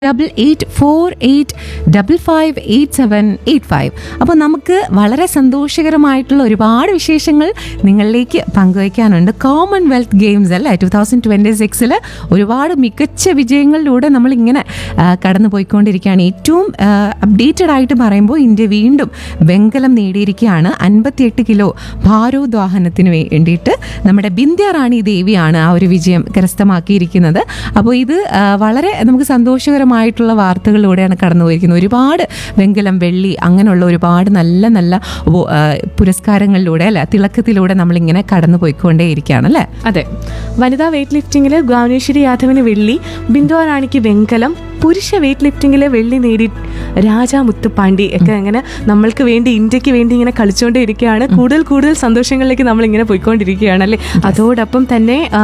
double eight four eight double five eight seven eight five അപ്പോൾ നമുക്ക് വളരെ സന്തോഷകരമായിട്ടുള്ള ഒരുപാട് വിശേഷങ്ങൾ നിങ്ങളിലേക്ക് പങ്കുവയ്ക്കാനുണ്ട് കോമൺവെൽത്ത് ഗെയിംസ് അല്ലേ ടു തൗസൻഡ് ട്വൻറ്റി സിക്സിൽ ഒരുപാട് മികച്ച വിജയങ്ങളിലൂടെ നമ്മളിങ്ങനെ ആ, കടന്നു പോയിക്കൊണ്ടിരിക്കുകയാണ് ഏറ്റവും അപ്ഡേറ്റഡ് ആയിട്ട് പറയുമ്പോൾ ഇന്ത്യ വീണ്ടും വെങ്കലം നേടിയിരിക്കുകയാണ് അൻപത്തിയെട്ട് കിലോ ഭാരോദ്വാഹനത്തിന് വേണ്ടിയിട്ട് നമ്മുടെ ബിന്ധ്യ റാണി ദേവിയാണ് ആ ഒരു വിജയം കരസ്ഥമാക്കിയിരിക്കുന്നത് അപ്പോൾ ഇത് ആ, വളരെ നമുക്ക് സന്തോഷകരമായിട്ടുള്ള വാർത്തകളിലൂടെയാണ് കടന്നു പോയിരിക്കുന്നത് ഒരുപാട് വെങ്കലം വെള്ളി അങ്ങനെയുള്ള ഒരുപാട് നല്ല നല്ല വോ- ആ, പുരസ്കാരങ്ങളിലൂടെ അല്ലെ തിളക്കത്തിലൂടെ നമ്മളിങ്ങനെ കടന്നു പോയിക്കൊണ്ടേയിരിക്കുകയാണ് അല്ലേ അതെ വനിതാ വെയിറ്റ് ലിഫ്റ്റിംഗിൽ ഗാനേശ്വരി യാദവിന് വെള്ളി ബിന്ദു റാണിക്ക് വെങ്കലം പുരുഷ വെയിറ്റ് ലിഫ്റ്റിംഗിൽ വെള്ളി നേടി രാജാ മുത്തുപ്പാണ്ടി ഒക്കെ അങ്ങനെ നമ്മൾക്ക് വേണ്ടി ഇന്ത്യക്ക് വേണ്ടി ഇങ്ങനെ കളിച്ചുകൊണ്ടേ ഇരിക്കുകയാണ് കൂടുതൽ കൂടുതൽ സന്തോഷങ്ങളിലേക്ക് നമ്മൾ ഇങ്ങനെ പോയിക്കൊണ്ടിരിക്കുകയാണ് അല്ലേ അതോടൊപ്പം തന്നെ ആ,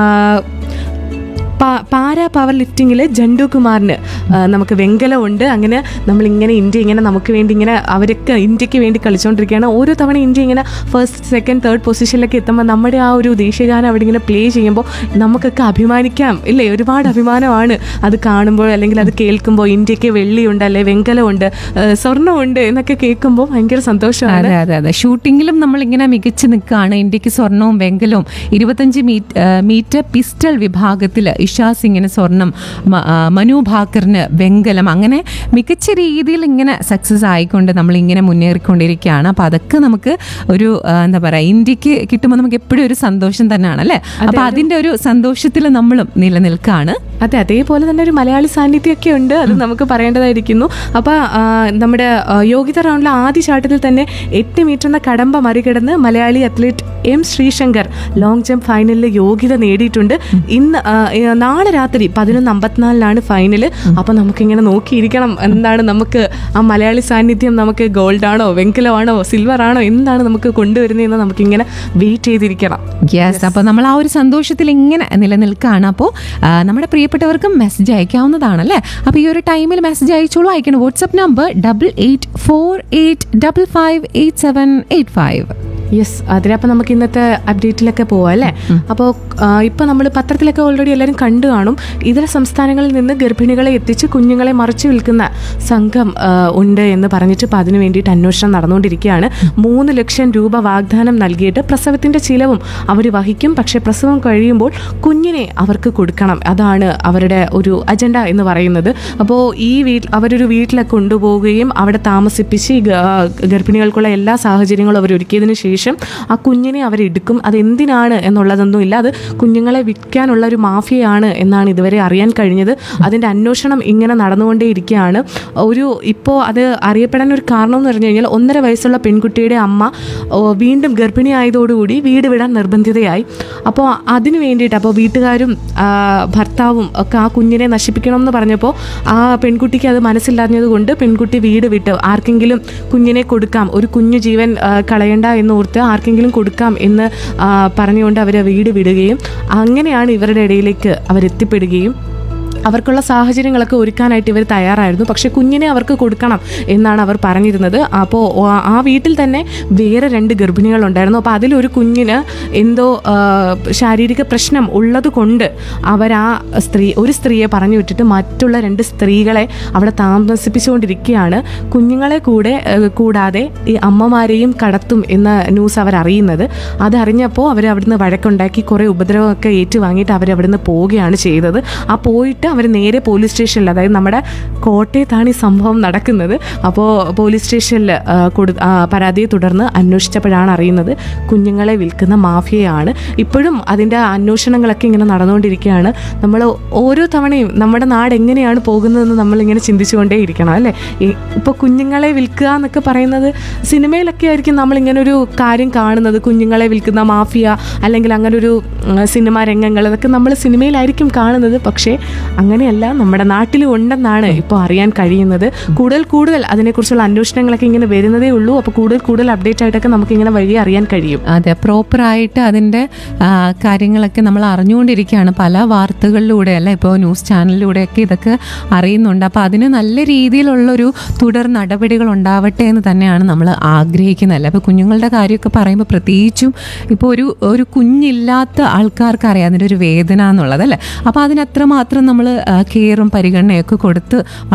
പാ- പാരാ പവർ ലിഫ്റ്റിങ്ങിൽ ജണ്ടു കുമാറിന് ആ, നമുക്ക് വെങ്കലമുണ്ട് അങ്ങനെ നമ്മളിങ്ങനെ ഇന്ത്യ ഇങ്ങനെ നമുക്ക് വേണ്ടി ഇങ്ങനെ അവരൊക്കെ ഇന്ത്യക്ക് വേണ്ടി കളിച്ചുകൊണ്ടിരിക്കുകയാണ് ഓരോ തവണ ഇന്ത്യ ഇങ്ങനെ ഫസ്റ്റ് സെക്കൻഡ് തേർഡ് പൊസിഷനിലൊക്കെ എത്തുമ്പോൾ നമ്മുടെ ആ ഒരു ദേശീയഗാനം അവിടെ ഇങ്ങനെ പ്ലേ ചെയ്യുമ്പോൾ നമുക്കൊക്കെ അഭിമാനിക്കാം ഇല്ലേ ഒരുപാട് അഭിമാനമാണ് അത് കാണുമ്പോൾ അല്ലെങ്കിൽ അത് കേൾക്കുമ്പോൾ ഇന്ത്യക്ക് വെള്ളിയുണ്ട് അല്ലെ വെങ്കലമുണ്ട് ആ, സ്വർണ്ണമുണ്ട് എന്നൊക്കെ കേൾക്കുമ്പോൾ ഭയങ്കര സന്തോഷമാണ് അതെ അതെ അതെ ഷൂട്ടിങ്ങിലും നമ്മൾ ഇങ്ങനെ മികച്ചു നിൽക്കുകയാണ് ഇന്ത്യക്ക് സ്വർണവും വെങ്കലവും ഇരുപത്തഞ്ച് മീറ്റർ പിസ്റ്റൾ വിഭാഗത്തിൽ ഇഷാ സിംഗിന് സ്വർണം മ- ആ, മനു ഭാക്കറിന് വെങ്കലം അങ്ങനെ മികച്ച രീതിയിൽ ഇങ്ങനെ സക്സസ് ആയിക്കൊണ്ട് നമ്മൾ ഇങ്ങനെ മുന്നേറിക്കൊണ്ടിരിക്കുകയാണ് അപ്പോൾ അതൊക്കെ നമുക്ക് ഒരു ആ, എന്താ പറയുക ഇന്ത്യക്ക് കിട്ടുമ്പോൾ നമുക്ക് എപ്പോഴും ഒരു സന്തോഷം തന്നെയാണ് അല്ലേ അപ്പോൾ അതിൻ്റെ ഒരു സന്തോഷത്തിൽ നമ്മളും നിലനിൽക്കുകയാണ് അതെ അതേപോലെ തന്നെ ഒരു മലയാളി സാന്നിധ്യമൊക്കെ ഉണ്ട് അത് നമുക്ക് പറയേണ്ടതായിരിക്കുന്നു അപ്പോൾ നമ്മുടെ ആ, യോഗ്യത റൗണ്ടിലെ ആദ്യ ചാട്ടത്തിൽ തന്നെ എട്ട് മീറ്റർ എന്ന കടമ്പ മറികടന്ന് Malayali athlete M Sreeshankar long jump ഫൈനലിൽ യോഗ്യത നേടിയിട്ടുണ്ട് ഇന്ന് ആ, ഏ, നാളെ രാത്രി പതിനൊന്ന് അമ്പത്തിനാലിനാണ് ഫൈനൽ അപ്പോൾ നമുക്കിങ്ങനെ നോക്കിയിരിക്കണം എന്താണ് നമുക്ക് ആ മലയാളി സാന്നിധ്യം നമുക്ക് ഗോൾഡ് ആണോ വെങ്കലമാണോ സിൽവർ ആണോ എന്താണ് നമുക്ക് കൊണ്ടുവരുന്നതെന്ന് നമുക്കിങ്ങനെ വെയിറ്റ് ചെയ്തിരിക്കണം യെസ് അപ്പോൾ നമ്മൾ ആ ഒരു സന്തോഷത്തിൽ ഇങ്ങനെ നിലനിൽക്കുകയാണ് അപ്പോൾ ആ, നമ്മുടെ പ്രിയപ്പെട്ടവർക്കും മെസ്സേജ് അയക്കാവുന്നതാണ് അല്ലേ അപ്പോൾ ഈ ഒരു ടൈമിൽ മെസ്സേജ് അയച്ചോളൂ അയക്കണം WhatsApp number double eight four eight double five eight seven eight five yes അതിനപ്പം നമുക്ക് ഇന്നത്തെ അപ്ഡേറ്റിലൊക്കെ പോവാം അല്ലേ അപ്പോൾ ഇപ്പം നമ്മൾ പത്രത്തിലൊക്കെ ഓൾറെഡി എല്ലാവരും കണ്ടു കാണും ഇതര സംസ്ഥാനങ്ങളിൽ നിന്ന് ഗർഭിണികളെ എത്തിച്ച് കുഞ്ഞുങ്ങളെ മറിച്ചു വിൽക്കുന്ന സംഘം ആ, ഉണ്ട് എന്ന് പറഞ്ഞിട്ട് ഇപ്പം അതിനു വേണ്ടിയിട്ട് അന്വേഷണം നടന്നുകൊണ്ടിരിക്കുകയാണ് മൂന്ന് ലക്ഷം രൂപ വാഗ്ദാനം നൽകിയിട്ട് പ്രസവത്തിൻ്റെ ചിലവും അവർ വഹിക്കും പക്ഷേ പ്രസവം കഴിയുമ്പോൾ കുഞ്ഞിനെ അവർക്ക് കൊടുക്കണം അതാണ് അവരുടെ ഒരു അജണ്ട എന്ന് പറയുന്നത് അപ്പോൾ ഈ വീട്ടിൽ അവരൊരു വീട്ടിലൊക്കെ കൊണ്ടുപോവുകയും അവിടെ താമസിപ്പിച്ച് ഈ ഗ- ആ, ഗർഭിണികൾക്കുള്ള എല്ലാ സാഹചര്യങ്ങളും അവർ ഒരുക്കിയതിന് ശേഷം ആ കുഞ്ഞിനെ അവരെടുക്കും അതെന്തിനാണ് എന്നുള്ളതൊന്നും ഇല്ല അത് കുഞ്ഞുങ്ങളെ വിൽക്കാനുള്ള ഒരു മാഫിയയാണ് എന്നാണ് ഇതുവരെ അറിയാൻ കഴിഞ്ഞത് അതിൻ്റെ അന്വേഷണം ഇങ്ങനെ നടന്നുകൊണ്ടേയിരിക്കുകയാണ് ഒരു ഇപ്പോൾ അത് അറിയപ്പെടാൻ ഒരു കാരണം എന്ന് പറഞ്ഞു കഴിഞ്ഞാൽ ഒന്നര വയസ്സുള്ള പെൺകുട്ടിയുടെ അമ്മ ഓ, വീണ്ടും ഗർഭിണിയായതോടുകൂടി വീട് വിടാൻ നിർബന്ധിതയായി അപ്പോൾ അതിന് വേണ്ടിയിട്ട് അപ്പോൾ വീട്ടുകാരും ആ, ഭർത്താവും ഒക്കെ ആ കുഞ്ഞിനെ നശിപ്പിക്കണം എന്ന് പറഞ്ഞപ്പോൾ ആ പെൺകുട്ടിക്ക് അത് മനസ്സില്ലാഞ്ഞത് കൊണ്ട് പെൺകുട്ടി വീട് വിട്ട് ആർക്കെങ്കിലും കുഞ്ഞിനെ കൊടുക്കാം ഒരു കുഞ്ഞു ജീവൻ ആ, കളയണ്ട എന്ന് ഓർത്ത് ആർക്കെങ്കിലും കൊടുക്കാം എന്ന് ആ, പറഞ്ഞുകൊണ്ട് അവർ വീട് വിടുകയും അങ്ങനെയാണ് ഇവരുടെ ഇടയിലേക്ക് അവരെത്തിപ്പെടുകയും അവർക്കുള്ള സാഹചര്യങ്ങളൊക്കെ ഒരുക്കാനായിട്ട് ഇവർ തയ്യാറായിരുന്നു പക്ഷേ കുഞ്ഞിനെ അവർക്ക് കൊടുക്കണം എന്നാണ് അവർ പറഞ്ഞിരുന്നത് അപ്പോൾ ആ വീട്ടിൽ തന്നെ വേറെ രണ്ട് ഗർഭിണികളുണ്ടായിരുന്നു അപ്പോൾ അതിലൊരു കുഞ്ഞിന് എന്തോ ആ, ശാരീരിക പ്രശ്നം ഉള്ളത് കൊണ്ട് അവർ ആ സ്ത്രീ ഒരു സ്ത്രീയെ പറഞ്ഞു വിട്ടിട്ട് മറ്റുള്ള രണ്ട് സ്ത്രീകളെ അവിടെ താമസിപ്പിച്ചുകൊണ്ടിരിക്കുകയാണ് കുഞ്ഞുങ്ങളെ കൂടെ ആ, കൂടാതെ ഈ അമ്മമാരെയും കടത്തും എന്ന ന്യൂസ് അവർ അറിയുന്നത് അതറിഞ്ഞപ്പോൾ അവർ അവിടുന്ന് വഴക്കുണ്ടാക്കി കുറേ ഉപദ്രവമൊക്കെ ഏറ്റുവാങ്ങിയിട്ട് അവർ അവിടുന്ന് പോവുകയാണ് ചെയ്തത് ആ പോയിട്ട് അവർ നേരെ പോലീസ് സ്റ്റേഷനിൽ അതായത് നമ്മുടെ കോട്ടയത്താണ് ഈ സംഭവം നടക്കുന്നത് അപ്പോൾ പോലീസ് സ്റ്റേഷനിൽ ആ, കൊടു ആ, പരാതിയെ തുടർന്ന് അന്വേഷിച്ചപ്പോഴാണ് അറിയുന്നത് കുഞ്ഞുങ്ങളെ വിൽക്കുന്ന മാഫിയയാണ് ഇപ്പോഴും അതിൻ്റെ അന്വേഷണങ്ങളൊക്കെ ഇങ്ങനെ നടന്നുകൊണ്ടിരിക്കുകയാണ് നമ്മൾ ഓരോ തവണയും നമ്മുടെ നാട് എങ്ങനെയാണ് പോകുന്നതെന്ന് നമ്മളിങ്ങനെ ചിന്തിച്ചുകൊണ്ടേ ഇരിക്കണം അല്ലേ ഇപ്പോൾ കുഞ്ഞുങ്ങളെ വിൽക്കുക എന്നൊക്കെ പറയുന്നത് സിനിമയിലൊക്കെ ആയിരിക്കും നമ്മളിങ്ങനെ ഒരു കാര്യം കാണുന്നത് കുഞ്ഞുങ്ങളെ വിൽക്കുന്ന മാഫിയ അല്ലെങ്കിൽ അങ്ങനെ ഒരു ഉം, സിനിമാ രംഗങ്ങൾ അതൊക്കെ നമ്മൾ സിനിമയിലായിരിക്കും കാണുന്നത് പക്ഷേ അങ്ങനെയല്ല നമ്മുടെ നാട്ടിലും ഉണ്ടെന്നാണ് ഇപ്പോൾ അറിയാൻ കഴിയുന്നത് കൂടുതൽ കൂടുതൽ അതിനെക്കുറിച്ചുള്ള അന്വേഷണങ്ങളൊക്കെ ഇങ്ങനെ വരുന്നതേ ഉള്ളൂ അപ്പോൾ കൂടുതൽ കൂടുതൽ അപ്ഡേറ്റ് ആയിട്ടൊക്കെ നമുക്കിങ്ങനെ വഴി അറിയാൻ കഴിയും അതെ പ്രോപ്പറായിട്ട് അതിൻ്റെ ആ, കാര്യങ്ങളൊക്കെ നമ്മൾ അറിഞ്ഞുകൊണ്ടിരിക്കുകയാണ് പല വാർത്തകളിലൂടെ അല്ല ഇപ്പോൾ ന്യൂസ് ചാനലിലൂടെയൊക്കെ ഇതൊക്കെ അറിയുന്നുണ്ട് അപ്പോൾ അതിന് നല്ല രീതിയിലുള്ളൊരു തുടർ നടപടികൾ ഉണ്ടാവട്ടെ എന്ന് തന്നെയാണ് നമ്മൾ ആഗ്രഹിക്കുന്നത് അല്ലേ അപ്പോൾ കുഞ്ഞുങ്ങളുടെ കാര്യമൊക്കെ പറയുമ്പോൾ പ്രത്യേകിച്ചും ഇപ്പോൾ ഒരു ഒരു കുഞ്ഞില്ലാത്ത ആൾക്കാർക്ക് അറിയാം അതിൻ്റെ ഒരു വേദന എന്നുള്ളത് അല്ലേ അപ്പോൾ അതിനത്രമാത്രം നമ്മൾ കെയറും പരിഗണനയൊക്കെ കൊടുത്ത്